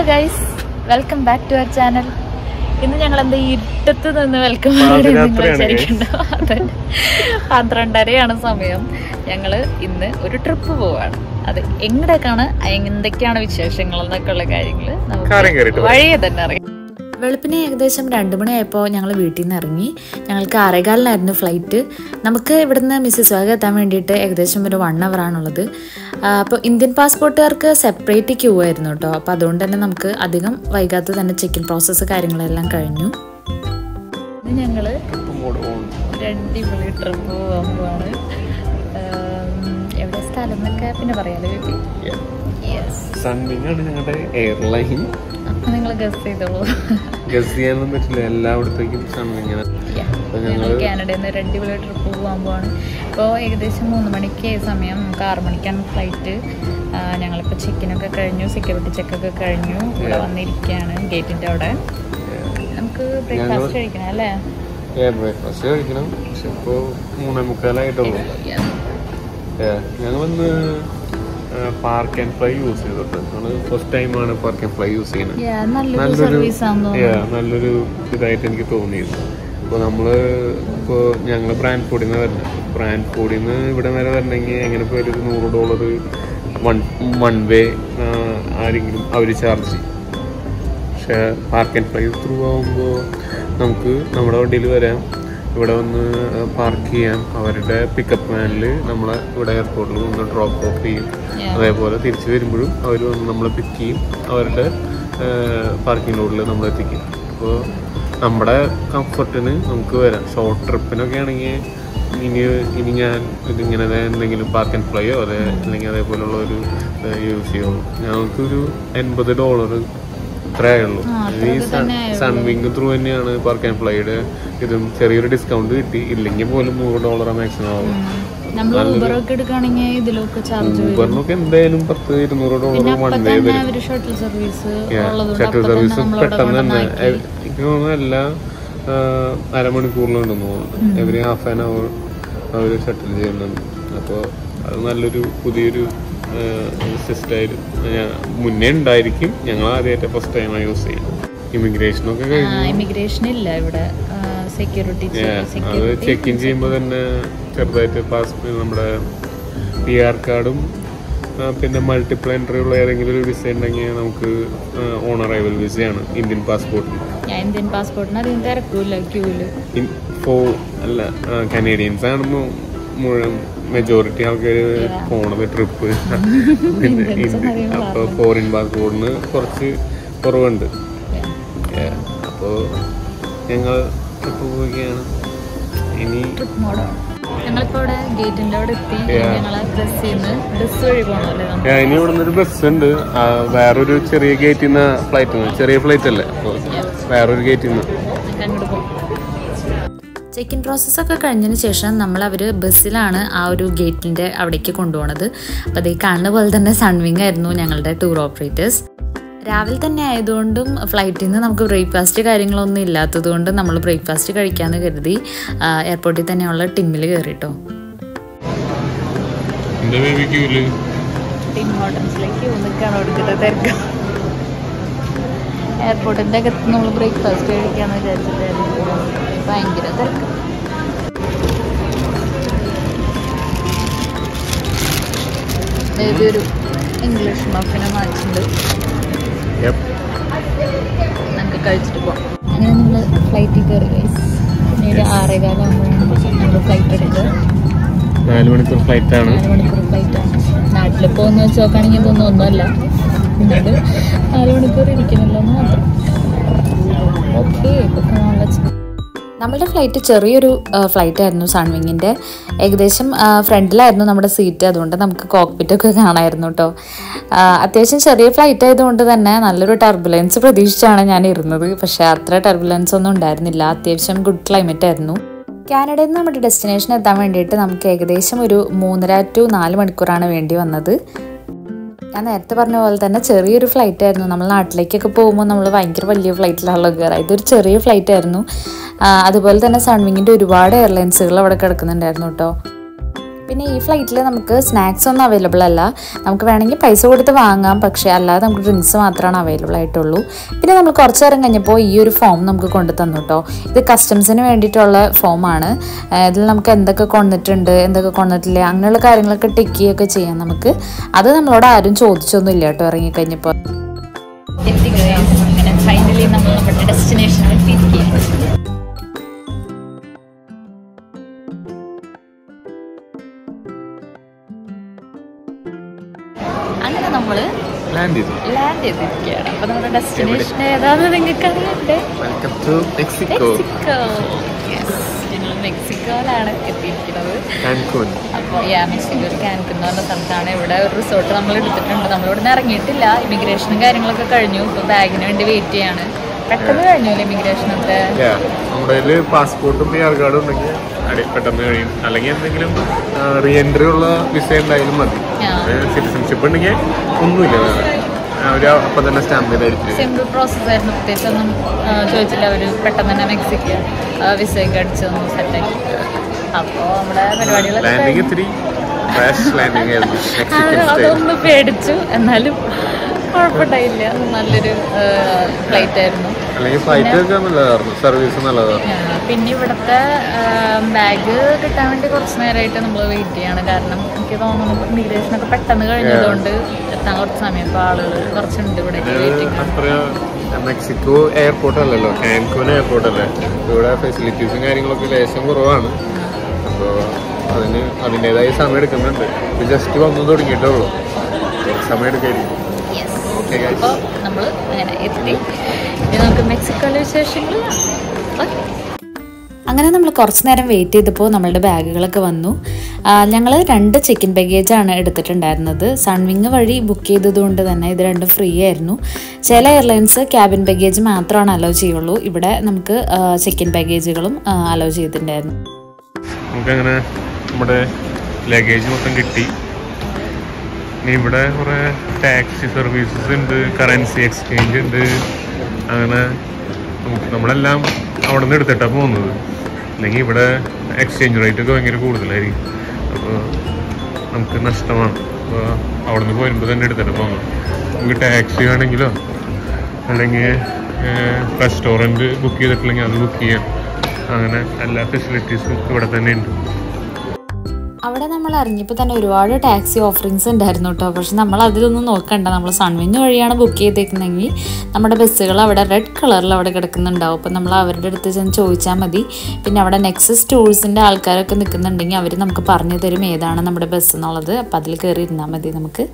Guys welcome back to our channel ഇന്ന് ഞങ്ങൾ എന്താ ഇരുട്ടത്ത് നിന്ന് വെൽക്കം പാതിരാത്രിയാണ് അതെ പന്ത്രണ്ടരയാണ് സമയം ഞങ്ങൾ ഇന്ന് ഒരു ട്രിപ്പ് പോവാണ് അത് എങ്ങടേക്കാണ് എന്തൊക്കെയാണ് വിശേഷങ്ങൾ എന്നൊക്കെയുള്ള കാര്യങ്ങൾ കാര്യം കേറിയിട്ട് നമുക്ക് വഴിയെ തന്നെ അറിയാം വെളുപ്പിന് ഏകദേശം രണ്ട് മണിയായപ്പോൾ ഞങ്ങൾ വീട്ടിൽ നിന്ന് ഇറങ്ങി ഞങ്ങൾക്ക് ആറേകാലിനായിരുന്നു ഫ്ലൈറ്റ് നമുക്ക് ഇവിടുന്ന് മിസ്സിസ് വാഗ എത്താൻ വേണ്ടിയിട്ട് ഏകദേശം ഒരു വൺ അവർ ആണുള്ളത് അപ്പോൾ ഇന്ത്യൻ പാസ്പോർട്ടുകാർക്ക് സെപ്പറേറ്റ് ക്യൂ ആയിരുന്നു കേട്ടോ അപ്പോൾ അതുകൊണ്ട് തന്നെ നമുക്ക് അധികം വൈകാതെ തന്നെ ചെക്കിൻ പ്രോസസ്സ് കാര്യങ്ങളെല്ലാം കഴിഞ്ഞു ഞങ്ങൾ രണ്ടിപൊളി ട്രിപ്പ് പോകാൻ പോവാണ് എവിടെ സ്ഥലം എന്നൊക്കെ പിന്നെ പറയാലോ ബേബി യെസ് സൺവിങ് ആണ് ഞങ്ങളുടെ എയർലൈൻ അപ്പം നിങ്ങൾ ഗസ് ചെയ്തോളൂ ഗസ് ചെയ്യാനൊന്നും പറ്റില്ല എല്ലായിടത്തേക്കും സൺവിങ് ആണ് അപ്പൊ ഞങ്ങൾ ഞങ്ങള് കാനഡയിൽ നിന്ന് ഒരു അടിപൊളി ട്രിപ്പ് പോകാൻ പോവാണ് ഇപ്പോൾ ഏകദേശം മൂന്ന് മണിക്ക് സമയം നമുക്ക് ആറ് മണിക്കാണ് ഫ്ലൈറ്റ് ഞങ്ങളിപ്പോൾ ചെക്കിനൊക്കെ കഴിഞ്ഞു സെക്യൂരിറ്റി ചെക്കൊക്കെ കഴിഞ്ഞു ഇവിടെ വന്നിരിക്കുകയാണ് ഗേറ്റിൻ്റെ അവിടെ നമുക്ക് ബ്രേക്ക്ഫാസ്റ്റ് കഴിക്കണം അല്ലേ ബ്രേക്ക്ഫാസ്റ്റ് കഴിക്കണം പക്ഷെ ഇപ്പോൾ മൂന്നേ മുക്കാലായിട്ടുള്ളൂ ഞങ്ങൾ വന്ന് പാർക്ക് ആൻഡ് ഫ്ലൈ യൂസ് ചെയ്തിട്ട് ഞങ്ങൾ ഫസ്റ്റ് ടൈമാണ് പാർക്ക് ആൻഡ് ഫ്ലൈ യൂസ് ചെയ്യുന്നത് Yeah, നല്ലൊരു നല്ലൊരു സർവീസ് ആണെന്ന് yeah, തോന്നുന്നു നല്ലൊരു ഇതായിട്ട് എനിക്ക് തോന്നിയത് അപ്പോൾ നമ്മള് ഇപ്പോൾ ഞങ്ങൾ ബ്രാൻഡ് ഫുഡിൽ നിന്ന് വരുന്നത് ബ്രാൻഡ് ഫുഡിൽ നിന്ന് ഇവിടെ വരെ വരണമെങ്കിൽ എങ്ങനെ പോയി ഒരു നൂറ് ഡോളർ വൺ വൺ വേ ആരെങ്കിലും അവർ ചാർജ് ചെയ്യും പക്ഷേ പാർക്ക് ആൻഡ് ഫ്ലൈ ത്രൂ ആകുമ്പോൾ നമുക്ക് നമ്മുടെ വണ്ടിയിൽ വരാം ഇവിടെ വന്ന് പാർക്ക് ചെയ്യാം അവരുടെ പിക്കപ്പ് വാനിൽ നമ്മളെ ഇവിടെ എയർപോർട്ടിൽ വന്ന് ഡ്രോപ്പ് ഓഫ് ചെയ്യും Yeah. അതേപോലെ തിരിച്ചു വരുമ്പോഴും അവർ വന്ന് നമ്മളെ പിക്ക് ചെയ്യും അവരുടെ പാർക്കിംഗ് ലോഡിൽ നമ്മൾ എത്തിക്കും അപ്പോൾ നമ്മുടെ കംഫർട്ടിന് നമുക്ക് വരാം ഷോർട്ട് ട്രിപ്പിനൊക്കെ ആണെങ്കിൽ ഇനി ഇനി ഞാൻ ഇതിങ്ങനെ എന്തെങ്കിലും പാർക്ക് ആൻഡ് ഫ്ലൈയോ അതെ അല്ലെങ്കിൽ അതേപോലുള്ള ഒരു യൂസ് ചെയ്യുള്ളൂ ഞങ്ങൾക്കൊരു എൺപത് ഡോളർ ഇത്രയേ ഉള്ളൂ ആ, ഈ അത്രയൊക്കെ തന്നെ ആയുള്ളൂ. സൺവിങ് ത്രൂ തന്നെയാണ് പാർക്ക് ആൻഡ് ഫ്ലൈയുടെ ഇതും ചെറിയൊരു ഡിസ്കൗണ്ട് കിട്ടി ഇല്ലെങ്കിൽ പോലും നൂറ് ഡോളർ മാക്സിമം ആവും നമ്മൾ ഊബറൊക്കെ എടുക്കുകയാണെങ്കിൽ ഇതിലൊക്കെ ചാർജ് വരും ഊബറിനൊക്കെ എന്തായാലും പത്ത് ഇരുന്നൂറ് ഡോളർ പിന്നെ വൺ അപ്പം വേ തന്നെ വരും അവർ ഷട്ടിൽ സർവീസ് ഉള്ളതുകൊണ്ട് ഷട്ടിൽ അപ്പം തന്നെ സർവീസ് നമ്മളവിടെ പെട്ടെന്ന് തന്നെ കൊണ്ടുവന്നാക്കി എ- എനിക്ക് തോന്നുന്നു എല്ലാ ആ, അരമണിക്കൂറിലുണ്ടെന്ന് തോന്നുന്നു എവറി ഹാഫ് ആൻ അവർ അവർ ഷട്ടിൽ ചെയ്യുന്നുണ്ട് അപ്പോൾ അത് നല്ലൊരു പുതിയൊരു സിസ്റ്റമായിരുന്നു ഞാൻ മുന്നേ ഉണ്ടായിരിക്കും ഞങ്ങൾ ആദ്യമായിട്ട് ഫസ്റ്റ് ടൈമാണ് യൂസ് ചെയ്യുന്നത് ഇമിഗ്രേഷനൊക്കെ കഴിഞ്ഞു ഇമിഗ്രേഷൻ ഇല്ല ഇവിടെ സെക്യൂരിറ്റി Yeah, അത് ചെക്ക് ഇൻ ചെയ്യുമ്പോൾ തന്നെ ചെറുതായിട്ട് പാസ് നമ്മുടെ പി ആർ കാർഡും ആ, പിന്നെ മൾട്ടിപ്പിൾ എൻട്രി ഉള്ള ഏതെങ്കിലും ഒരു വിസ ഉണ്ടെങ്കിൽ നമുക്ക് ഓൺ അറൈവൽ വിസയാണ് ഇന്ത്യൻ പാസ്പോർട്ടിന് ഞാൻ ഇന്ത്യൻ പാസ്പോർട്ടിന് അധികം തിരക്കൂല ക്യൂല് ഫോ അല്ല കനേഡിയൻസ് ആണ് മു- മുഴുവൻ മെജോറിറ്റി ആൾക്കാർ പോണത് ട്രിപ്പ് പിന്നെ ഇന്ത്യ അപ്പോൾ ഫോറിൻ പാസ്പോർട്ടിന് കുറച്ച് കുറവുണ്ട് അപ്പോൾ ഞങ്ങൾ ട്രിപ്പ് പോവുകയാണ് ഇനി ട്രിപ്പ് മോഡാണ് ഞങ്ങളിപ്പോ ഇവിടെ ഗേറ്റിന്റെ അവിടെ എത്തി Yeah. ഞങ്ങളെ ബസ് ചെയ്യുന്ന ബസ് വഴി പോകണമല്ലേ നമ്മൾ ഞാൻ ഇനി ഇവിടെ നിന്നൊരു ബസ് ഉണ്ട് ആ, വേറൊരു ചെറിയ ഗേറ്റിൽ നിന്ന് ഫ്ലൈറ്റ് ചെറിയ ഫ്ലൈറ്റ് അല്ലേ അപ്പോൾ വേറൊരു ഗേറ്റിൽ നിന്ന് നമുക്ക് അങ്ങോട്ട് പോകാം ചെക്ക് ഇൻ പ്രോസസ്സൊക്കെ കഴിഞ്ഞതിന് ശേഷം നമ്മൾ അവർ ബസ്സിലാണ് ആ ഒരു ഗേറ്റിൻ്റെ അവിടേക്ക് കൊണ്ടുപോണത് അപ്പോൾ അതേ കാണുന്ന പോലെ തന്നെ സൺവിങ് ആയിരുന്നു ഞങ്ങളുടെ ടൂർ ഓപ്പറേറ്റേഴ്സ് രാവിലെ തന്നെ ആയതുകൊണ്ടും ഫ്ലൈറ്റിൽ നിന്ന് നമുക്ക് ബ്രേക്ക്ഫാസ്റ്റ് കാര്യങ്ങളൊന്നും ഇല്ലാത്തത് കൊണ്ട് നമ്മൾ ബ്രേക്ക്ഫാസ്റ്റ് കഴിക്കാമെന്ന് കരുതി ആ, എയർപോർട്ടിൽ തന്നെയുള്ള ടിമ്മിൽ കയറിട്ടോ എൻ്റെ ബേബി ക്യൂല് ടീം ഹോട്ടൽസിലേക്ക് നിൽക്കാണ് കൊടുക്കുന്നത് തിരക്കാം എയർപോർട്ടിന്റെ അകത്ത് നമ്മൾ ബ്രേക്ക്ഫാസ്റ്റ് കഴിക്കാന്ന് വിചാരിച്ചിട്ടായിരുന്നു ഭയങ്കര തിരക്ക് ഒരു ഇംഗ്ലീഷ് മഫിനെ വാങ്ങിച്ചിട്ടുണ്ട് നമുക്ക് കഴിച്ചിട്ട് പോകാം അങ്ങനെ നമ്മൾ ഫ്ലൈറ്റിൽ കയറി guys. ഇനി ഒരു ആറേകാലാകുമ്പോഴാണ് നമ്മൾ ഫ്ലൈറ്റ് എടുക്കുക നാല് മണിക്കൂർ ഫ്ലൈറ്റ് ആണ് നാല് മണിക്കൂർ ഫ്ലൈറ്റാണ് നാട്ടിൽ പോകുന്ന വെച്ച് നോക്കുകയാണെങ്കിൽ ഇതൊന്നും ഒന്നുമല്ല പിന്നീട് നാല് മണിക്കൂർ ഇരിക്കണല്ലോ എന്ന് മാത്രം ഓക്കെ നമ്മളുടെ ഫ്ലൈറ്റ് ചെറിയൊരു ഫ്ലൈറ്റ് ആയിരുന്നു സൺവിങ്ങിൻ്റെ ഏകദേശം ഫ്രണ്ടിലായിരുന്നു നമ്മുടെ സീറ്റ് അതുകൊണ്ട് നമുക്ക് കോക്പിറ്റൊക്കെ കാണായിരുന്നു കേട്ടോ അത്യാവശ്യം ചെറിയ ഫ്ലൈറ്റ് ആയതുകൊണ്ട് തന്നെ നല്ലൊരു ടർബുലൻസ് പ്രതീക്ഷിച്ചാണ് ഞാൻ ഇരുന്നത് പക്ഷേ അത്ര ടർബുലൻസ് ഒന്നും ഉണ്ടായിരുന്നില്ല അത്യാവശ്യം ഗുഡ് ക്ലൈമറ്റ് ആയിരുന്നു കാനഡയിൽ നിന്ന് നമ്മുടെ ഡെസ്റ്റിനേഷൻ എത്താൻ വേണ്ടിയിട്ട് നമുക്ക് ഏകദേശം ഒരു മൂന്നര ടു നാല് മണിക്കൂറാണ് വേണ്ടി വന്നത് ഞാൻ നേരത്തെ പറഞ്ഞ പോലെ തന്നെ ചെറിയൊരു ഫ്ലൈറ്റ് ആയിരുന്നു നമ്മൾ നാട്ടിലേക്കൊക്കെ പോകുമ്പോൾ നമ്മൾ ഭയങ്കര വലിയ ഫ്ലൈറ്റിലാണല്ലോ കയറുക ഇതൊരു ചെറിയ ഫ്ലൈറ്റ് ആയിരുന്നു ആ, അതുപോലെ തന്നെ സൺവിങ്ങിൻ്റെ ഒരുപാട് എയർലൈൻസുകൾ അവിടെ കിടക്കുന്നുണ്ടായിരുന്നു കേട്ടോ പിന്നെ ഈ ഫ്ലൈറ്റിൽ നമുക്ക് സ്നാക്സ് ഒന്നും അവൈലബിൾ അല്ല നമുക്ക് വേണമെങ്കിൽ പൈസ കൊടുത്ത് വാങ്ങാം പക്ഷേ അല്ലാതെ നമുക്ക് ഡ്രിങ്ക്സ് മാത്രമാണ് അവൈലബിൾ ആയിട്ടുള്ളൂ പിന്നെ നമ്മൾ കുറച്ച് നേരം കഴിഞ്ഞപ്പോൾ ഈ ഒരു ഫോം നമുക്ക് കൊണ്ടു തന്നു കേട്ടോ ഇത് കസ്റ്റംസിന് വേണ്ടിയിട്ടുള്ള ഫോമാണ് ഇതിൽ നമുക്ക് എന്തൊക്കെ കൊണ്ടിട്ടുണ്ട് എന്തൊക്കെ കൊണ്ടിട്ടില്ല അങ്ങനെയുള്ള കാര്യങ്ങളൊക്കെ ടിക്ക് ചെയ്യുകയൊക്കെ ചെയ്യാം നമുക്ക് അത് നമ്മളോട് ആരും ചോദിച്ചൊന്നുമില്ല കേട്ടോ ഇറങ്ങിക്കഴിഞ്ഞപ്പോൾ അങ്ങനെ ഫൈനലി നമ്മൾ നമ്മുടെ ഡെസ്റ്റിനേഷനിൽ എത്തിയിരിക്കുകയാണ് അങ്ങനെ നമ്മള് ലാൻഡ് ചെയ്തു ലാൻഡ് ചെയ്തിരിക്കുകയാണ് അപ്പൊ നമ്മുടെ ഡെസ്റ്റിനേഷൻ ഏതാണെന്ന് നിങ്ങൾക്ക് അറിയണ്ടേ welcome to Mexico Mexico yes ഞങ്ങൾ മെക്സിക്കോയിലാണ് എത്തിയിരിക്കുന്നത് കാൻകൂൺ അപ്പോൾ യാ മെക്സിക്കോയിൽ കാൻകുൻ എന്ന് പറഞ്ഞ സ്ഥലത്താണ് ഇവിടെ ഒരു റിസോർട്ട് നമ്മൾ എടുത്തിട്ടുണ്ട് നമ്മൾ ഇവിടെ നിന്ന് ഇറങ്ങിയിട്ടില്ല ഇമിഗ്രേഷനും കാര്യങ്ങളൊക്കെ കഴിഞ്ഞു ഇപ്പോൾ ബാഗിന് വേണ്ടി വെയിറ്റ് ചെയ്യാണ് പെട്ടെന്ന് കഴിഞ്ഞു അല്ലേ ഇമിഗ്രേഷനൊക്കെ നമ്മുടെ കയ്യിൽ പാസ്പോർട്ടും പി ആർ കാർഡും ഉണ്ടെങ്കിൽ അടി പെട്ടെന്ന് കഴിയും അല്ലെങ്കിൽ എന്തെങ്കിലും റീ എൻട്രി ഉള്ള വിസ ഉണ്ടായാലും മതി ആ. സിറ്റിസൺഷിപ്പ് ഉണ്ടെങ്കിൽ ഒന്നുമില്ല വേറെ അവർ അപ്പം തന്നെ സ്റ്റാമ്പ് ചെയ്തായിരിക്കും സിമ്പിൾ പ്രോസസ് ആയിരുന്നു പ്രത്യേകിച്ച് ഒന്നും ആ, ചോദിച്ചില്ല അവർ പെട്ടെന്ന് തന്നെ മെക്സിക്കോ വിസയൊക്കെ അടിച്ച് തന്നു സെറ്റാക്കി അപ്പോൾ നമ്മുടെ പരിപാടികളൊക്കെ ലാൻഡിങ് കഴിഞ്ഞു. ഇത്തിരി ക്രാഷ് ലാൻഡിങ് ആയിരുന്നു അത് മെക്സിക്കൻ സ്റ്റൈൽ അതൊന്ന് പേടിച്ചു എന്നാലും കുഴപ്പമുണ്ടായില്ല നല്ലൊരു ഫ്ലൈറ്റ് ആയിരുന്നു അല്ലെങ്കിൽ ഫ്ലൈറ്റ് ഒക്കെ നല്ലതായിരുന്നു സർവീസ് നല്ലതായിരുന്നു ആ, പിന്നെ ഇവിടുത്തെ ബാഗ് കിട്ടാൻ വേണ്ടി കുറച്ച് നേരമായിട്ട് നമ്മൾ വെയിറ്റ് ചെയ്യാണ് കാരണം എനിക്ക് തോന്നുന്നു ഇമിഗ്രേഷൻ ഒക്കെ പെട്ടെന്ന് കഴിഞ്ഞതുകൊണ്ട് എത്താൻ കുറച്ച് സമയം ഇപ്പോൾ ആളുകൾ കുറച്ചുണ്ട് ഇവിടെ വെയിറ്റിംഗ് അത്ര മെക്സിക്കോ എയർപോർട്ട് അല്ലല്ലോ കാൻകൂൻ എയർപോർട്ട് അല്ലേ ഇവിടെ ഫെസിലിറ്റീസും കാര്യങ്ങളൊക്കെ ലേശം കുറവാണ് അപ്പോൾ അതിന് അതിൻ്റെതായ സമയം എടുക്കുന്നുണ്ട് ഇത് ജസ്റ്റ് വന്നു തുടങ്ങിയിട്ടേ ഉള്ളൂ സമയം എടുക്കായിരിക്കും ഓക്കെ അപ്പോൾ നമ്മൾ അങ്ങനെ എത്തി ഇനി നമുക്ക് മെക്സിക്കോയിലെ വിശേഷങ്ങൾ ഓക്കെ അങ്ങനെ നമ്മൾ കുറച്ച് നേരം വെയിറ്റ് ചെയ്തപ്പോൾ നമ്മളുടെ ബാഗുകളൊക്കെ വന്നു ഞങ്ങൾ രണ്ട് ചെക്കിൻ ബാഗേജാണ് എടുത്തിട്ടുണ്ടായിരുന്നത് സൺവിങ് വഴി ബുക്ക് ചെയ്തതുകൊണ്ട് തന്നെ ഇത് രണ്ടും ഫ്രീ ആയിരുന്നു ചില എയർലൈൻസ് ക്യാബിൻ ബാഗേജ് മാത്രമാണ് അലോ ചെയ്യുള്ളൂ ഇവിടെ നമുക്ക് ചെക്കിൻ ബാഗേജുകളും അലോ ചെയ്തിട്ടുണ്ടായിരുന്നു നമുക്കങ്ങനെ നമ്മുടെ ലഗേജ് മൊത്തം കിട്ടി ഇനി ഇവിടെ കുറേ ടാക്സി സർവീസസ് ഉണ്ട് കറൻസി എക്സ്ചേഞ്ച് ഉണ്ട് അങ്ങനെ നമുക്ക് നമ്മളെല്ലാം അവിടെ നിന്ന് എടുത്തിട്ടാണ് പോകുന്നത് അല്ലെങ്കിൽ ഇവിടെ എക്സ്ചേഞ്ച് റേറ്റ് ഒക്കെ ഭയങ്കര കൂടുതലായിരിക്കും അപ്പോൾ നമുക്ക് നഷ്ടമാണ് അപ്പോൾ അവിടെ നിന്ന് പോരുമ്പോൾ തന്നെ എടുത്തിട്ട് പോകുന്നത് നമുക്ക് ടാക്സി ആണെങ്കിലോ അല്ലെങ്കിൽ റെസ്റ്റോറൻറ്റ് ബുക്ക് ചെയ്തിട്ടില്ലെങ്കിൽ അത് ബുക്ക് ചെയ്യാം അങ്ങനെ എല്ലാ ഫെസിലിറ്റീസും ഇവിടെ തന്നെ ഉണ്ട് അവിടെ നമ്മൾ ഇറങ്ങിയപ്പോൾ തന്നെ ഒരുപാട് ടാക്സി ഓഫറിങ്സ് ഉണ്ടായിരുന്നു കേട്ടോ പക്ഷെ നമ്മൾ അതിലൊന്നും നോക്കണ്ട നമ്മൾ സൺവിങ് വഴിയാണ് ബുക്ക് ചെയ്തേക്കുന്നതെങ്കിൽ നമ്മുടെ ബസ്സുകൾ അവിടെ റെഡ് കളറിൽ അവിടെ കിടക്കുന്നുണ്ടാവും അപ്പം നമ്മൾ അവരുടെ അടുത്ത് ചെന്ന് ചോദിച്ചാൽ മതി പിന്നെ അവിടെ നെക്സസ് ടൂൾസിൻ്റെ ആൾക്കാരൊക്കെ നിൽക്കുന്നുണ്ടെങ്കിൽ അവർ നമുക്ക് പറഞ്ഞു തരും ഏതാണ് നമ്മുടെ ബസ് എന്നുള്ളത് അപ്പം അതിൽ കയറി ഇരുന്നാൽ മതി നമുക്ക്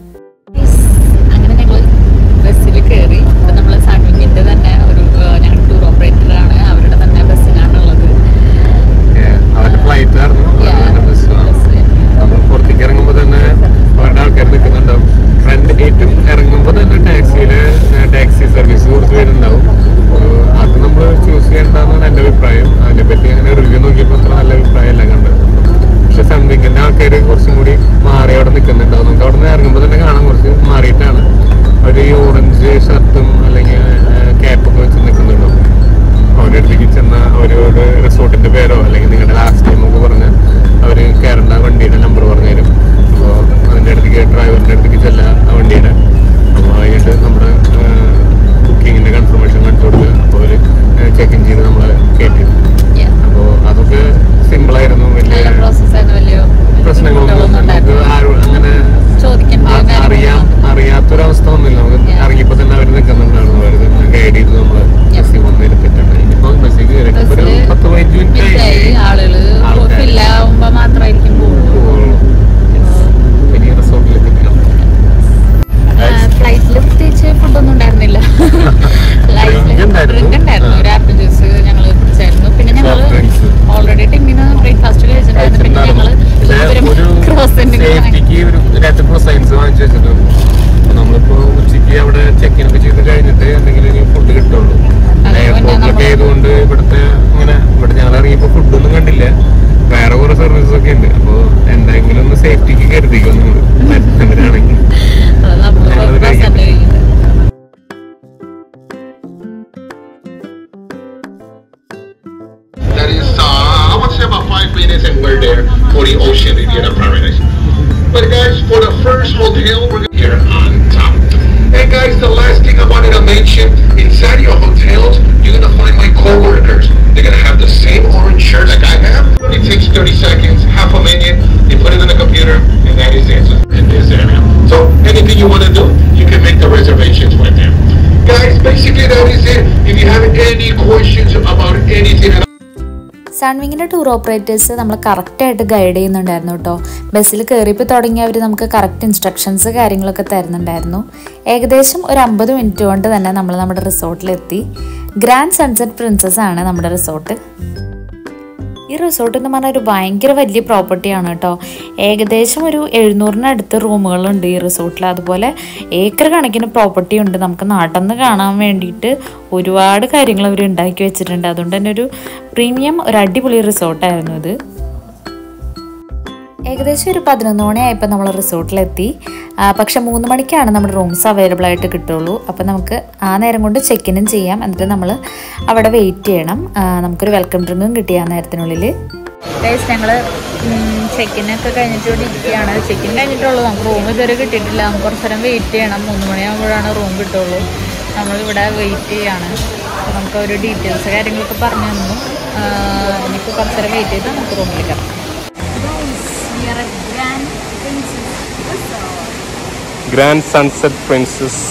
അങ്ങനെ ഞങ്ങൾ ബസ്സിൽ കയറി ഇപ്പം നമ്മൾ സൺവിങ്ങിൻ്റെ തന്നെ ഒരു ഞങ്ങൾ ടൂർ ഓപ്പറേറ്ററാണ് അവരുടെ തന്നെ ബസ്സിലാണുള്ളത് അവരുടെ ഫ്ലൈറ്റ് ആയിരുന്നു അവരുടെ ബസ് നമ്മൾ പുറത്തേക്ക് ഇറങ്ങുമ്പോൾ തന്നെ അവരുടെ ആൾക്കാർ നിൽക്കുന്നുണ്ടാവും ഫ്രണ്ട് ഏറ്റവും ഇറങ്ങുമ്പോൾ തന്നെ ടാക്സിയില് ടാക്സി സർവീസ് കുറച്ച് പേരുണ്ടാവും അപ്പോൾ അത് നമ്മൾ ചൂസ് ചെയ്യേണ്ടതാണ് എൻ്റെ അഭിപ്രായം അതിനെപ്പറ്റി അങ്ങനെ റിവ്യൂ നോക്കിയപ്പോൾ അത്ര നല്ല അഭിപ്രായമല്ല കണ്ടത് പക്ഷെ സൺവിങ്ങിൻ്റെ ആൾക്കാർ കുറച്ചും കൂടി മാറി അവിടെ നിൽക്കുന്നുണ്ടാവും നമുക്ക് അവിടെ നിന്ന് ഇറങ്ങുമ്പോൾ തന്നെ കാണാൻ കുറച്ച് മാറിയിട്ടാണ് അവർ ഈ ഓറഞ്ച് ഷർട്ടും അല്ലെങ്കിൽ ക്യാപ്പൊക്കെ വെച്ച് നിൽക്കുന്നുണ്ടാവും അവരുടെ അടുത്തേക്ക് ചെന്ന അവരോട് റിസോർട്ടിന്റെ പേരോ അല്ലെങ്കിൽ നിങ്ങളുടെ ലാസ്റ്റ് ടൈം ഒക്കെ പറഞ്ഞ് അവർ കയറേണ്ട വണ്ടിയുടെ നമ്പർ പറഞ്ഞു തരും അപ്പോൾ അതിൻ്റെ അടുത്തേക്ക് ഡ്രൈവറിൻ്റെ അടുത്തേക്ക് ചെല്ലുക ആ വണ്ടിയുടെ അപ്പോൾ അതിനായിട്ട് നമ്മുടെ ബുക്കിങ്ങിൻ്റെ കൺഫർമേഷൻ കാണിച്ചു കൊടുക്കുക അപ്പോൾ അവർ ചെക്ക് ഇൻ ചെയ്ത് നമ്മളെ കയറ്റി അപ്പോൾ അതൊക്കെ സിമ്പിളായിരുന്നു വലിയ നല്ല പ്രോസസ്സായിരുന്നു വലിയ പ്രശ്നങ്ങളൊന്നും ബുദ്ധിമുട്ടുകളൊന്നും നമുക്ക് ഉണ്ടായിരുന്നില്ല. ആരും അങ്ങനെ ചോദിക്കേണ്ട ആ- അറിയാം കാര്യങ്ങളൊന്നും അറിയാത്തൊരവസ്ഥ ഒന്നുമില്ല നമുക്ക് Yeah. ഇറങ്ങിയപ്പോൾ തന്നെ അവർ നിൽക്കുന്നുണ്ടായിരുന്നു അവർ തന്നെ ഗൈഡ് ചെയ്ത് നമ്മള് ബസ്സിൽ വന്ന് എടുത്തിട്ടുണ്ട് ഇനിയിപ്പോൾ ബസ്സിൽ കയറിയിട്ട് ഒരു ബസ്സില് പത്ത് പതിനഞ്ച് മിനിറ്റ് മിനിറ്റായി ആളുകള് ആൾക്കാര്. ഫില്ലാവുമ്പോ മാത്രമായിരിക്കും പോകുള്ളൂ ഇനി റിസോർട്ടിൽ എത്തിക്കണം ഫ്ലൈറ്റിൽ പ്രത്യേകിച്ച് ഫുഡൊന്നും ഉണ്ടായിരുന്നില്ല Drink ഉണ്ടായിരുന്നു. ഡ്രിങ്ക് ഉണ്ടായിരുന്നു ഒരു ആപ്പിൾ ജ്യൂസ് ഞങ്ങൾ കുടിച്ചായിരുന്നു പിന്നെ ഞങ്ങൾ Soft drinks. ഓൾറെഡി ടിമ്മിന് ബ്രേക്ക്ഫാസ്റ്റ് കഴിച്ചിട്ടുണ്ടായിരുന്നു പിന്നെ ഞങ്ങൾ ഒരു സേഫ്റ്റിക്ക് ഒരു രണ്ട് സയൻസ് വാങ്ങിച്ചു വെച്ചിട്ടുണ്ട് അപ്പൊ നമ്മളിപ്പോ ഉച്ചയ്ക്ക് അവിടെ ചെക്ക് ഇൻ ഒക്കെ ചെയ്ത് കഴിഞ്ഞിട്ട് എന്തെങ്കിലും ഫുഡ് കിട്ടുള്ളൂ അതെ, പിന്നെ എയർപോർട്ടിലൊക്കെ നമ്മള് ആയതുകൊണ്ട് ഇവിടുത്തെ ഇങ്ങനെ ഇവിടെ ഞങ്ങൾ ഇറങ്ങിയപ്പോ minutes and we're there for the Ocean Riviera Paradise. But guys, for the first hotel, we're here on top. And guys, the last thing I wanted to mention, inside your hotels, you're gonna find my coworkers. They're gonna have the same orange shirt like I have. It takes 30 seconds, half a minute, you put it in the computer, and that is it in this area. So anything you wanna do, you can make the reservations with them. Guys, basically that is it. If you have any questions about anything at സൺവിങ്ങിൻ്റെ tour operators നമ്മൾ കറക്റ്റായിട്ട് guide ചെയ്യുന്നുണ്ടായിരുന്നു കേട്ടോ ബസ്സിൽ കയറിയപ്പോൾ തുടങ്ങി അവർ നമുക്ക് correct instructions കാര്യങ്ങളൊക്കെ തരുന്നുണ്ടായിരുന്നു ഏകദേശം ഒരു അമ്പത് മിനിറ്റ് കൊണ്ട് തന്നെ നമ്മൾ നമ്മുടെ റിസോർട്ടിലെത്തി ഗ്രാൻഡ് സൺസെറ്റ് പ്രിൻസസ് ആണ് നമ്മുടെ റിസോർട്ട് ഈ റിസോർട്ട് എന്ന് പറഞ്ഞാൽ ഒരു ഭയങ്കര വലിയ പ്രോപ്പർട്ടിയാണ് കേട്ടോ ഏകദേശം ഒരു എഴുന്നൂറിനടുത്ത് റൂമുകളുണ്ട് ഈ റിസോർട്ടിൽ അതുപോലെ ഏക്കർ കണക്കിന് പ്രോപ്പർട്ടി ഉണ്ട് നമുക്ക് നാട്ടിൽ നിന്ന് കാണാൻ വേണ്ടിയിട്ട് ഒരുപാട് കാര്യങ്ങൾ അവർ ഉണ്ടാക്കി വെച്ചിട്ടുണ്ട് അതുകൊണ്ട് തന്നെ ഒരു പ്രീമിയം ഒരു അടിപൊളി റിസോർട്ടായിരുന്നു ഇത് ഏകദേശം ഒരു പതിനൊന്ന് മണിയായപ്പോൾ നമ്മൾ റിസോർട്ടിലെത്തി ആ, പക്ഷെ മൂന്ന് മണിക്കാണ് നമ്മുടെ റൂംസ് അവൈലബിൾ ആയിട്ട് കിട്ടുള്ളൂ അപ്പോൾ നമുക്ക് ആ നേരം കൊണ്ട് ചെക്ക് ഇനും ചെയ്യാം എന്നിട്ട് നമ്മൾ അവിടെ വെയിറ്റ് ചെയ്യണം ആ, നമുക്കൊരു വെൽക്കം ഡ്രിങ്കും കിട്ടി ആ നേരത്തിനുള്ളിൽ ഗൈസ് ഞങ്ങൾ ചെക്കിനൊക്കെ കഴിഞ്ഞിട്ട് ഇവിടെ ഇരിക്കുകയാണ് ചെക്കിൻ കഴിഞ്ഞിട്ടുള്ളൂ നമുക്ക് റൂം ഇതുവരെ കിട്ടിയിട്ടില്ല നമുക്ക് കുറച്ച് നേരം വെയിറ്റ് ചെയ്യണം മൂന്ന് മണിയാകുമ്പോഴാണ് റൂം കിട്ടുള്ളൂ നമ്മളിവിടെ വെയിറ്റ് ചെയ്യാണ് അപ്പോൾ നമുക്ക് ഒരു ഡീറ്റെയിൽസ് കാര്യങ്ങളൊക്കെ പറഞ്ഞു തന്നു ആഹ് ഇനിയിപ്പോൾ കുറച്ച് നേരം വെയിറ്റ് ചെയ്ത് നമുക്ക് റൂമിൽ കയറാം ഗ്രാൻഡ് സൺസെറ്റ് പ്രിൻസസ്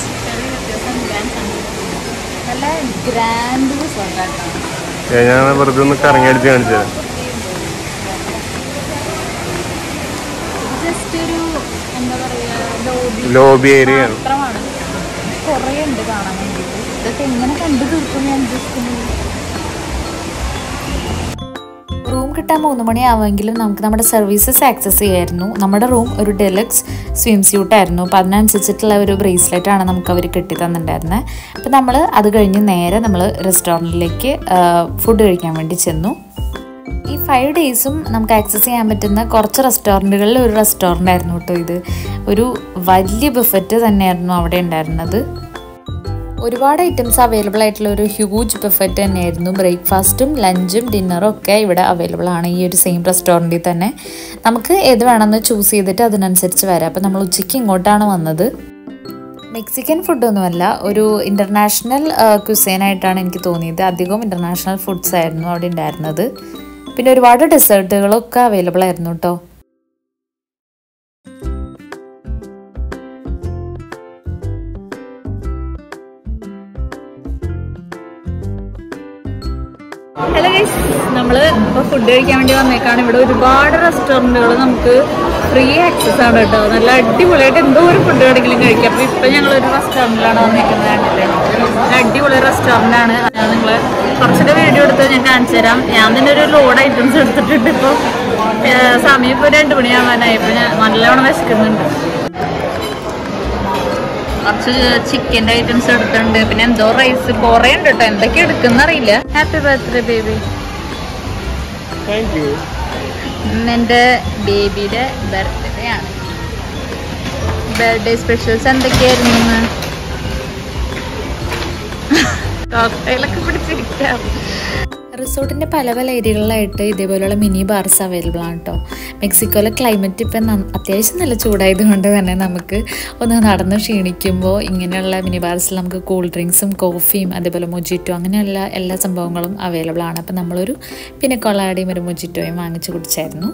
നല്ല ഗ്രാൻഡ് റിസോർട്ടായിട്ടാണ് ഞാൻ വെറുതെ ഒന്ന് കറങ്ങിയടിച്ച് കാണിച്ചു തരാം ജസ്റ്റ് ഒരു എന്താ പറയുക ലോബി ലോബി ഏരിയ ആണ് മാത്രമാണ് കുറേ ഉണ്ട് കാണാൻ വേണ്ടിയിട്ട് ഇതൊക്കെ എങ്ങനെ കണ്ടു തീർക്കും ഞാൻ ഉദ്ദേശിക്കുന്നത് റൂം കിട്ടാൻ മൂന്ന് മണിയാവുമെങ്കിലും നമുക്ക് നമ്മുടെ സർവീസസ് ആക്സസ് ചെയ്യായിരുന്നു നമ്മുടെ റൂം ഒരു ഡെലക്സ് സ്വിം സ്യൂട്ടായിരുന്നു അപ്പോൾ അതിനനുസരിച്ചിട്ടുള്ള ഒരു ബ്രേസ്ലെറ്റ് ആണ് നമുക്ക് അവർ കെട്ടി തന്നിട്ടുണ്ടായിരുന്നത് അപ്പോൾ നമ്മൾ അത് കഴിഞ്ഞ് നേരെ നമ്മൾ റെസ്റ്റോറൻറ്റിലേക്ക് ഫുഡ് കഴിക്കാൻ വേണ്ടി ചെന്നു ഈ ഫൈവ് ഡേയ്സും നമുക്ക് ആക്സസ് ചെയ്യാൻ പറ്റുന്ന കുറച്ച് റെസ്റ്റോറൻറ്റുകളിൽ ഒരു റെസ്റ്റോറൻ്റ് ആയിരുന്നു കേട്ടോ ഇത് ഒരു വലിയ ബഫറ്റ് തന്നെയായിരുന്നു അവിടെ ഉണ്ടായിരുന്നത് ഒരുപാട് ഐറ്റംസ് അവൈലബിൾ ആയിട്ടുള്ള ഒരു ഹ്യൂജ് ബഫറ്റ് തന്നെയായിരുന്നു ബ്രേക്ക്ഫാസ്റ്റും ലഞ്ചും ഡിന്നറും ഒക്കെ ഇവിടെ അവൈലബിൾ ആണ് ഈ ഒരു സെയിം റെസ്റ്റോറൻറ്റിൽ തന്നെ നമുക്ക് ഏത് വേണമെന്ന് ചൂസ് ചെയ്തിട്ട് അതിനനുസരിച്ച് വരാം അപ്പോൾ നമ്മൾ ഉച്ചയ്ക്ക് ഇങ്ങോട്ടാണ് വന്നത് മെക്സിക്കൻ ഫുഡൊന്നുമല്ല ഒരു ഇൻ്റർനാഷണൽ ക്യുസൈനായിട്ടാണ് എനിക്ക് തോന്നിയത് അധികവും ഇൻ്റർനാഷണൽ ഫുഡ്സ് ആയിരുന്നു അവിടെ ഉണ്ടായിരുന്നത് പിന്നെ ഒരുപാട് ഡെസേർട്ടുകളൊക്കെ അവൈലബിൾ ആയിരുന്നു കേട്ടോ ഹലോ ഗൈസ് നമ്മൾ ഇപ്പോൾ ഫുഡ് കഴിക്കാൻ വേണ്ടി വന്നേക്കാണ് ഇവിടെ ഒരുപാട് റെസ്റ്റോറൻറ്റുകൾ നമുക്ക് ഫ്രീ ആക്സസ് ആണ് കേട്ടോ നല്ല അടിപൊളിയായിട്ട് എന്തോ ഒരു ഫുഡ് എവിടെയെങ്കിലും കഴിക്കാം അപ്പോൾ ഇപ്പം ഞങ്ങൾ ഒരു റെസ്റ്റോറൻറ്റിലാണ് വന്നിരിക്കുന്നത് കണ്ടില്ലേ നല്ല അടിപൊളി റെസ്റ്റോറൻ്റ് ആണ് ഞാൻ നിങ്ങൾ കുറച്ചൊക്കെ വീഡിയോ എടുത്ത് ഞാൻ കാണിച്ചു തരാം ഞാൻ തന്നെ ഒരു ലോഡ് ഐറ്റംസ് എടുത്തിട്ടുണ്ട് ഇപ്പോൾ സമയം ഇപ്പോൾ രണ്ട് മണിയാവാനായി ഇപ്പോൾ ഞാൻ നല്ലവണ്ണം വിശക്കുന്നുണ്ട് കുറച്ച് ചിക്കൻ്റെ ഐറ്റംസ് എടുത്തിട്ടുണ്ട് പിന്നെ എന്തോ റൈസ് കുറേ ഉണ്ട് കേട്ടോ എന്തൊക്കെ എടുക്കുന്ന അറിയില്ല happy birthday baby thank you എൻ്റെ ബേബിയുടെ ബർത്ത്ഡേ ആണ് ബർത്ത്ഡേ സ്പെഷ്യൽസ് എന്തൊക്കെയായിരുന്നു ഇന്ന് കോക്ടെയിലൊക്കെ പിടിച്ചിരിക്കാം റിസോർട്ടിൻ്റെ പല പല ഏരിയകളിലായിട്ട് ഇതേപോലെയുള്ള മിനി ബാർസ് അവൈലബിൾ ആണ് കേട്ടോ മെക്സിക്കോയിലെ ക്ലൈമറ്റ് ഇപ്പം ന- അത്യാവശ്യം നല്ല ചൂടായതുകൊണ്ട് തന്നെ നമുക്ക് ഒന്ന് നടന്ന് ക്ഷീണിക്കുമ്പോൾ ഇങ്ങനെയുള്ള മിനി ബാർസിൽ നമുക്ക് കൂൾ ഡ്രിങ്ക്സും കോഫിയും അതേപോലെ മൊജിറ്റോ അങ്ങനെയുള്ള എല്ലാ സംഭവങ്ങളും അവൈലബിൾ ആണ് അപ്പം നമ്മളൊരു പിന്നെ കൊളാടിയും ഒരു മൊജിറ്റോയും വാങ്ങിച്ചു കുടിച്ചായിരുന്നു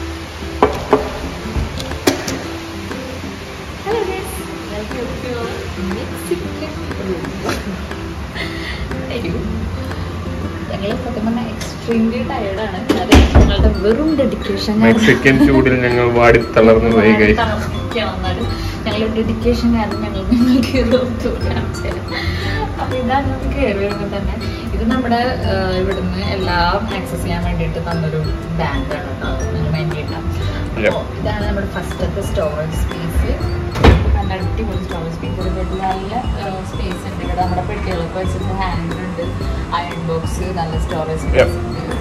ഞങ്ങൾ സത്യം പറഞ്ഞാൽ എക്സ്ട്രീംലി ടയർഡാണ് അത് ഞങ്ങളുടെ വെറും ഡെഡിക്കേഷൻ മെക്സിക്കൻ ചൂടിൽ ഞങ്ങൾ വാടിത്തളർന്നു പോയി കൈ ഞങ്ങളുടെ ഡെഡിക്കേഷൻ കാരണം ഞങ്ങൾ നിങ്ങൾക്ക് ഇത് കാണിച്ചു തരാം അപ്പൊ ഇതാണ് നമുക്ക് കയറി വരുമ്പോൾ തന്നെ ഇത് നമ്മുടെ ആ, ഇവിടുന്ന് എല്ലാം ആക്സസ് ചെയ്യാൻ വേണ്ടിയിട്ട് തന്നൊരു ബാങ്ക് ആണ് കേട്ടോ അതിന് വേണ്ടിയിട്ടാണ് Yeah. അപ്പോൾ ഇതാണ് നമ്മുടെ ഫസ്റ്റത്തെ സ്റ്റോറേജ് സ്പേസ് നല്ല അടിപൊളി സ്റ്റോറേജ് സ്പേസ് ഇവിടെ നല്ല സ്പേസ് ഉണ്ട് ഇവിടെ നമ്മുടെ പെട്ടികളൊക്കെ വെച്ചിട്ട് ഹാൻഡിൽ ഉണ്ട് അയൺ ബോക്സ് നല്ല സ്റ്റോറേജ് Yeah. സ്പേസ് ഉണ്ട്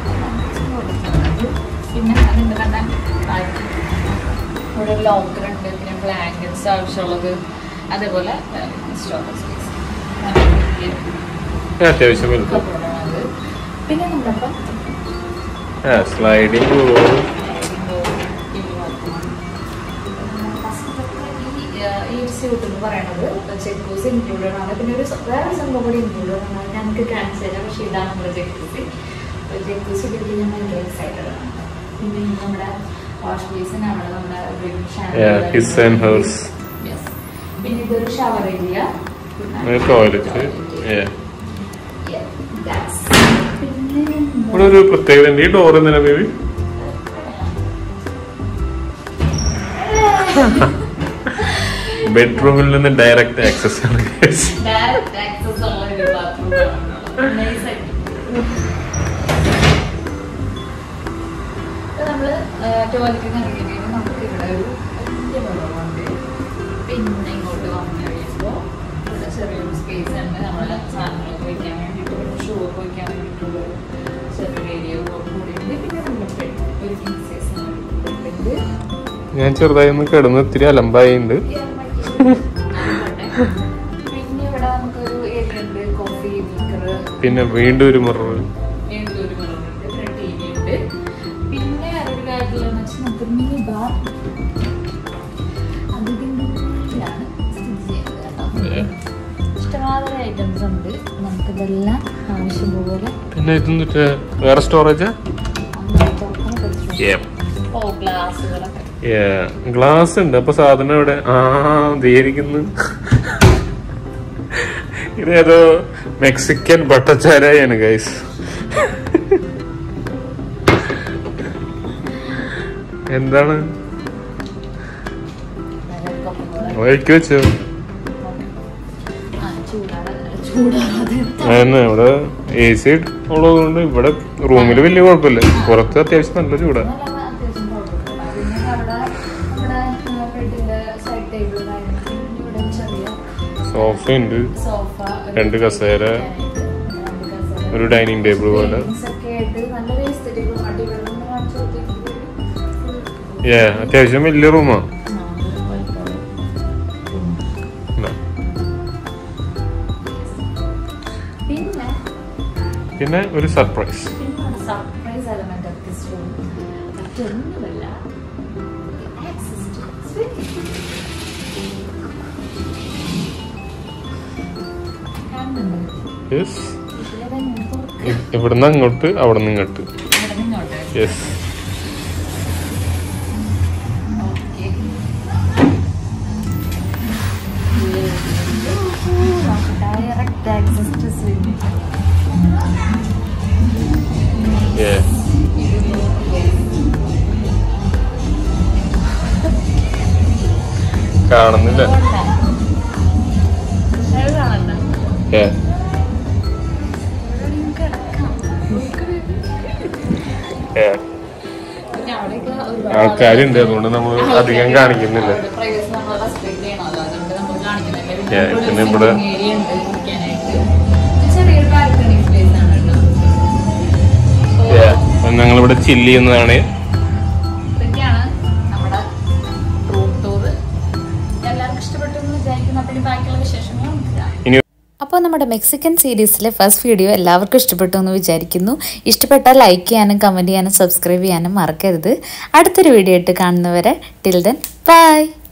പിന്നെ അതിൻ്റെ തന്നെ താഴെ ഇവിടെ ലോക്കർ ഉണ്ട് പിന്നെ ബ്ലാങ്കറ്റ്സ് ആവശ്യമുള്ളത് അതേപോലെ സ്റ്റോറേജ് സ്പേസ് അത്യാവശ്യം വലുത് കബോർഡാണത് പിന്നെ നമ്മുടെ ഇപ്പം സ്ലൈഡിങ് പോകും ഈ സ്യൂട്ട് എന്ന് പറയുന്നത് ചെക്കൂസ് ഇൻക്ലൂഡഡ് ആണ് പിന്നെ ഒരു വേറെ സംഭവം കൂടി ഇൻക്ലൂഡഡ് ആണ് ഞങ്ങൾക്ക് കാണിച്ചു തരാം പക്ഷേ ഇതാണ് നമ്മുടെ ജക്കൂസി ജക്കൂസി ഉപയോഗിച്ച് ഞാൻ ഭയങ്കര എക്സൈറ്റഡ് ആണ് പിന്നെ ഈ നമ്മുടെ വാഷ് ബേസിൻ അവിടെ നമ്മുടെ ഹിസ് ആൻഡ് ഹേഴ്സ് Yes. പിന്നെ ഇതൊരു ഷവർ ഏരിയ ടോയ്ലറ്റ് പിന്നെ ഇവിടെ ഒരു പ്രത്യേകത ഉണ്ട് ഈ ഡോർ എന്തിനാ ബേബി ബെഡ്റൂമിൽ നിന്ന് ഡയറക്റ്റ് ആക്സസ് ആണ് guys. ഡയറക്റ്റ് ആക്സസ് ഉള്ള ഒരു ബാത്റൂം നൈസ് ആയിട്ട് നമ്മള് ടോയ്ലറ്റിൽ ഇറങ്ങി കഴിയുമ്പോൾ നമുക്ക് ഇവിടെ ഒരു വലിയ വെള്ളമുണ്ട് പിന്നെ ഇങ്ങോട്ട് വന്നു കഴിയുമ്പോൾ ഇവിടെ ചെറിയൊരു സ്പേസ് ഉണ്ട് നമ്മളെ സാധനങ്ങളൊക്കെ വയ്ക്കാൻ വേണ്ടിയിട്ട് ഷൂ ഒക്കെ വയ്ക്കാൻ വേണ്ടിയിട്ടുള്ള ഒരു ചെറിയൊരു ഏരിയ കൂടിയുണ്ട് പിന്നെ നമ്മുടെ ബെഡ് ഒരു കിങ് സൈസ് ബെഡ് ഞാൻ ചെറുതായി ഒന്ന് കിടന്ന് ഇത്തിരി അലമ്പായിണ്ട് പിന്നെ ഇവിടെ നമുക്കൊരു ഏരിയ ഉണ്ട് കോഫി മേക്കർ പിന്നെ വീണ്ടും ഒരു മിറർ വീണ്ടും ഒരു മിററുണ്ട് പിന്നെ ടി വി ഉണ്ട് പിന്നെ ഒരു കാര്യത്തിലെന്ന് വെച്ചാൽ നമുക്ക് മിനി ബാർ അതിൻ്റെ ഉള്ളിലാണ് സ്ഥിതി ചെയ്യുന്നത് കേട്ടോ ഇഷ്ടമാതിരി ഐറ്റംസ് ഉണ്ട് നമുക്കിതെല്ലാം ആവശ്യം പോലെ പിന്നെ ഇതെന്നിട്ട് വേറെ സ്റ്റോറേജാ അങ്ങനെ തുറക്കാൻ പറ്റും ഓ ഗ്ലാസ്സുകളൊക്കെ ഗ്ലാസ് ഉണ്ട് അപ്പൊ സാധനം ഇവിടെ ആ ധീരിക്കുന്നു ഇതേതോ മെക്സിക്കൻ ബട്ടച്ചാരായാണ് ഗൈസ് എന്താണ് വഴിക്ക് വെച്ചോ ആ ചൂടാതെ ചൂടാതെ അതന്നെ ഇവിടെ എ സി ഉള്ളതുകൊണ്ട് ഇവിടെ റൂമിൽ വലിയ കുഴപ്പമില്ല പുറത്ത് അത്യാവശ്യം നല്ല ചൂടാ നല്ല അത്യാവശ്യം കുഴപ്പമില്ല. പിന്നെ അവിടെ നമ്മുടെ ബെഡിന്റെ സൈഡ് ടേബിൾ ഇവിടെ ചെറിയ സോഫ ഉണ്ട് സോഫ രണ്ട് കസേര, ഒരു ഡൈനിങ് ടേബിൾ പോലെ ഒക്കെ ആയിട്ട് നല്ലൊരു aesthetic ഉം അടിപൊളി ഒന്ന് കാണിച്ചു കൊടുത്തിട്ട് ഏ അത്യാവശ്യം വലിയ റൂമാ പിന്നെ പിന്നെ ഒരു സർപ്രൈസ് പിന്നെ surprise element of this room മറ്റൊന്നുമല്ല ആക്സസ് ടു കാണുന്നുണ്ട് യെസ് ഇതിലെ തന്നെ തുറക്ക്. ഇവിടുന്ന് അങ്ങോട്ട് അവിടെ നിന്ന് ഇങ്ങോട്ട് ഇവിടെ നിന്നോട്ട് yes okay direct access to swimming ഏ കാണുന്നില്ല കാണണ്ട ഏ ഏ പിന്നെ അവിടെയൊക്കെ ഒരുപാട് ആൾക്കാരുണ്ട് അതുകൊണ്ട് നമ്മൾ അധികം കാണിക്കുന്നില്ല പ്രൈവസി നമ്മൾ റെസ്പെക്ട് ചെയ്യണമല്ലോ അതുകൊണ്ട് നമ്മൾ കാണിക്കുന്നില്ല Yeah, പിന്നെ ഇവിടെ- ഏരിയ ഉണ്ട് ഇരിക്കാനായിട്ട് ചെറിയൊരു ബാൽക്കണി സ്പേസ് ആണ് കേട്ടോ ഞങ്ങളിവിടെ ചില്ല് ചെയ്യുന്നതാണ് ഇതൊക്കെയാണ് നമ്മുടെ റൂം ടൂർ എല്ലാവർക്കും ഇഷ്ടപ്പെട്ടു എന്ന് വിചാരിക്കുന്നു അപ്പം ഇനി ബാക്കിയുള്ള വിശേഷങ്ങൾ നമുക്ക് കാണാം ഇനി അപ്പോൾ നമ്മുടെ മെക്സിക്കൻ സീരീസിലെ ഫസ്റ്റ് വീഡിയോ എല്ലാവർക്കും ഇഷ്ടപ്പെട്ടു എന്ന് വിചാരിക്കുന്നു ഇഷ്ടപ്പെട്ടാൽ ലൈക്ക് ചെയ്യാനും കമൻറ്റ് ചെയ്യാനും സബ്സ്ക്രൈബ് ചെയ്യാനും മറക്കരുത് അടുത്തൊരു വീഡിയോ ആയിട്ട് കാണുന്നവരെ ടിൽ ദെൻ ബൈ